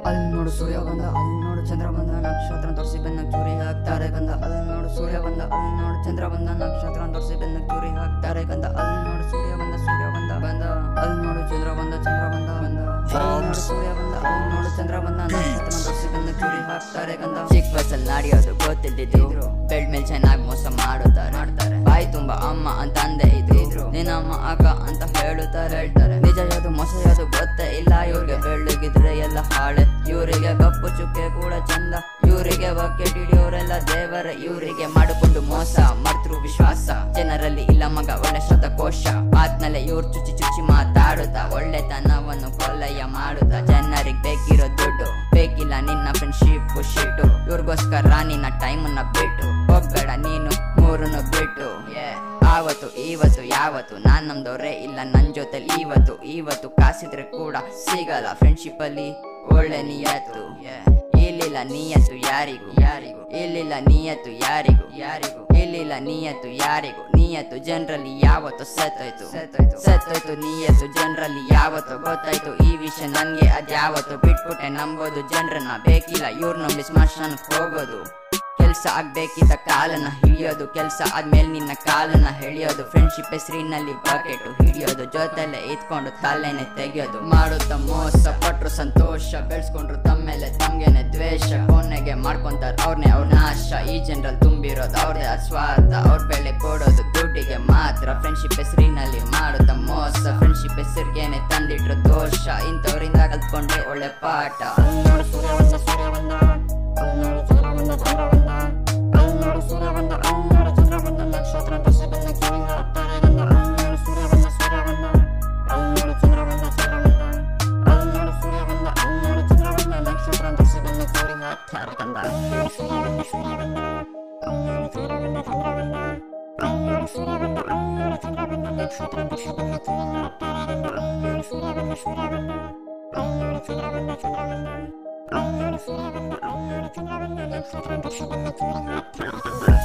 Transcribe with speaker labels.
Speaker 1: ಅಲ್ಲಿ ನೋಡು ಸೂರ್ಯ ಬಂದ ಅಲ್ಲಿ ನೋಡು ಚಂದ್ರ ಬಂದ ನಕ್ಷತ್ರ ತೋರಿಸಿ ಬೆನ್ನ ಚೂರಿ ಹಾಕ್ತಾರೆ ಗಂಧ ಅಲ್ಲಿ ನೋಡು ಸೂರ್ಯ ಬಂದ ಅಲ್ಲಿ ನೋಡು ಚಂದ್ರ ಬಂದ ನಕ್ಷತ್ರ ತೋರಿಸಿ ಬೆನ್ನ ಚೂರಿ ಹಾಕ್ತಾರೆ ಗಂಧ ಅಲ್ಲಿ ನೋಡು ಸೂರ್ಯ ಬಂದ ಸೂರ್ಯ ಬಂದ ಬಂದ ಅಲ್ಲಿ ನೋಡು ಚಂದ್ರ ಬಂದ ಚಂದ್ರ ಬಂದ ಬಂದ ಅಲ್ಲಿ ನೋಡು ಸೂರ್ಯ ಬಂದ ಅಲ್ಲಿ ನೋಡು ಚಂದ್ರ ಬಂದ ನಕ್ಷತ್ರ ತೋರಿಸಿ ಬೆನ್ನ ಚೂರಿ ಹಾಕ್ತಾರೆ ಗಂಧ ಚಿಕ್ಕ ಬಸ್ಸಲ್ಲಿ ನಡೆಯೋದು ಗೊತ್ತಿದ್ದಿದ್ರು ಬೆಳ್ ಮೇಲ್ ಚೆನ್ನಾಗಿ ಮೋಸ ಮಾಡುತ್ತಾರೆ ಮಾಡ್ತಾರೆ ಬಾಯಿ ತುಂಬಾ ಅಮ್ಮ ಅಂತ ಅಂದೆ ಇದ್ರು ನಿನ್ನಮ್ಮ ಅಕ್ಕ ಅಂತ ಹೇಳುತ್ತಾರೆ ಹೇಳ್ತಾರೆ ನಿಜ ಯಾವುದು ಮೋಸ ಯಾವುದು ಗೊತ್ತೇ ಇಲ್ಲ ಇವ್ರಿಗೆ ಬೆಳ್ಳಗಿದ್ರೆ ಎಲ್ಲ ಹಾಳೆ ಇವರಿಗೆ ಕಪ್ಪು ಚುಕ್ಕೆ ಕೂಡ ಚಂದ ಇವರಿಗೆ ಬಕೆಟ್ ಹಿಡಿಯೋರೆಲ್ಲ ದೇವರ ಇವರಿಗೆ ಮಾಡಿಕೊಂಡು ಮೋಸ ಮರ್ತೃ ವಿಶ್ವಾಸ ಜನರಲ್ಲಿ ಇಲ್ಲ ಮಗ ಒಳ್ಳೆ ಶತಕೋಶ ಆದ್ಮೇಲೆ ಇವ್ರು ಚುಚ್ಚಿ ಚುಚ್ಚಿ ಮಾತಾಡುತ್ತಾ ಒಳ್ಳೆತನವನ್ನು ಕೊಲ್ಲಯ್ಯ ಮಾಡುತ್ತಾ ಜನರಿಗೆ ಬೇಕಿರೋ ದುಡ್ಡು ಬೇಕಿಲ್ಲ ನಿನ್ನ ಫ್ರೆಂಡ್ಶಿಪ್ ಶಿಟ್ಟು ಇವ್ರಿಗೋಸ್ಕರ ನಿನ್ನ ಟೈಮನ್ನ ಬಿಟ್ಟು ಹೋಗ್ಬೇಡ ನೀನು ಮೂರನ್ನು ಬಿಟ್ಟು Yeah. ಆವತ್ತು ಇವತ್ತು ಯಾವತ್ತು ನಾನ್ ನಮ್ದವ್ರೆ ಇಲ್ಲ ನನ್ ಜೊತೆಲಿ ಇವತ್ತು ಇವತ್ತು ಕಾಸಿದ್ರೆ ಕೂಡ ಸಿಗಲ್ಲ ಫ್ರೆಂಡ್ಶಿಪ್ ಅಲ್ಲಿ ಒಳ್ಳೆ ನಿಯತ್ತು Yeah. ಇಲ್ಲಿಲ್ಲ ನಿಯತ್ತು ಯಾರಿಗೂ ಯಾರಿಗೂ ಇಲ್ಲಿಲ್ಲ ನಿಯತ್ತು ಯಾರಿಗೂ ಯಾರಿಗೂ ಇಲ್ಲಿಲ್ಲ ನಿಯತ್ತು ಯಾರಿಗೂ ನಿಯತ್ತು ಜನರಲ್ಲಿ ಯಾವತ್ತು ಸತ್ತೋಯ್ತು ಸತ್ತೋಯ್ತು ಸತ್ತೋಯ್ತು ನಿಯತ್ತು ಜನರಲ್ಲಿ ಯಾವತ್ತು ಗೊತ್ತಾಯ್ತು ಈ ವಿಷಯ ನನ್ಗೆ ಅದ್ಯಾವತ್ತು ಬಿಟ್ಬಿಟ್ಟೆ ನಂಬೋದು ಜನರನ್ನ ಬೇಕಿಲ್ಲ ಇವ್ರ ನಂಬಿ ಸ್ಮಶಾನಕ್ಕೆ ಹೋಗೋದು ಕೆಲ್ಸ ಆಗ್ಬೇಕಿದ್ದ ಕಾಲನ್ನ ಹಿಡಿಯೋದು ಕೆಲ್ಸ ಆದ್ಮೇಲೆ ನಿನ್ನ ಕಾಲನ್ನ ಹಿಡಿಯೋದು ಫ್ರೆಂಡ್ಶಿಪ್ ಹೆಸರಿನಲ್ಲಿ ಬಕೆಟ್ ಹಿಡಿಯೋದು ಜೊತೆಲೆ ಇತ್ಕೊಂಡು ತಲೆನೆ ತೆಗಿಯೋದು ಮಾಡುತ್ತ ಮೋಸ ಪಟ್ರು ಸಂತೋಷ ಬೆಳೆಸ್ಕೊಂಡ್ರು ತಮ್ಮೇಲೆ ತಮ್ಗೆನೆ ದ್ವೇಷ ಕೊನೆಗೆ ಮಾಡ್ಕೊಂತಾರ ಅವ್ರನ್ನೇ ಅವ್ರ ನಾಶ ಈ ಜನರಲ್ಲಿ ತುಂಬಿರೋದು ಅವ್ರದೇ ಸ್ವಾರ್ಥ ಅವ್ರ ಬೆಲೆ ಕೊಡೋದು ದುಡ್ಡಿಗೆ ಮಾತ್ರ ಫ್ರೆಂಡ್ಶಿಪ್ ಹೆಸರಿನಲ್ಲಿ ಮಾಡುತ್ತ ಮೋಸ ಫ್ರೆಂಡ್ಶಿಪ್ ಹೆಸರಿಗೇನೆ ತಂದಿಟ್ರು ದೋಷ ಇಂಥವ್ರಿಂದ ಕಲ್ತ್ಕೊಂಡ್ರೆ ಒಳ್ಳೆ ಪಾಠ
Speaker 2: ಅಲ್ನಾಡು ಸೂರ್ಯವಂದ ಸೂರ್ಯವಂದ ಅಲ್ನಾಡು ಚಂದ್ರವಂದ ಚಂದ್ರವಂದ ಅಲ್ನಾಡು ಸೂರ್ಯವಂದ ಅಲ್ನಾಡು ಚಂದ್ರವಂದ ನಕ್ಷತ್ರ ದಶೆ ಬೆನ್ನ ಕಿವಿ ಹಾಕ್ತಾರೆ ಗಂಧ ಅಲ್ನಾಡು ಸೂರ್ಯವಂದ ಸೂರ್ಯವಂದ ಅಲ್ನಾಡು ಚಂದ್ರವಂದ ಚಂದ್ರವಂದ ಅಲ್ನಾಡು ಸೂರ್ಯವಂದ ಅಲ್ನಾಡು ಚಂದ್ರವಂದ ನಕ್ಷತ್ರ ದಶೆ ಬೆನ್ನ ಕಿವಿ ಹಾಕ್ತಾರೆ ಗಂಧ ಅಲ್ನಾಡು ಸೂರ್ಯವಂದ ಸೂರ್ಯವಂದ ಅಲ್ನಾಡು ಚಂದ್ರವಂದ ಚಂದ್ರವಂದ ಅಲ್ನಾಡು ಸೂರ್ಯವಂದ ಅಲ್ನಾಡು ಚಂದ್ರವಂದ ನಕ್ಷತ್ರ ದಶೆ ಬೆನ್ನ ಕಿವಿ ಹಾಕ್ತಾರೆ ಗಂಧ ಅಲ್ನಾಡು ಸೂರ್ಯವಂದ ಸೂರ್ಯವಂದ ಅಲ್ನಾಡು ಚಂದ್ರವಂದ ಚಂದ್ರವಂದ ಅಲ್ನಾಡು ಸೂರ್ಯವಂದ ಅಲ್ನಾಡು ಚಂದ್ರವಂದ ನಕ್ಷತ್ರ ದಶೆ ಬೆನ್ನ ಕಿವಿ ಹಾಕ್ತಾರೆ ಗಂಧ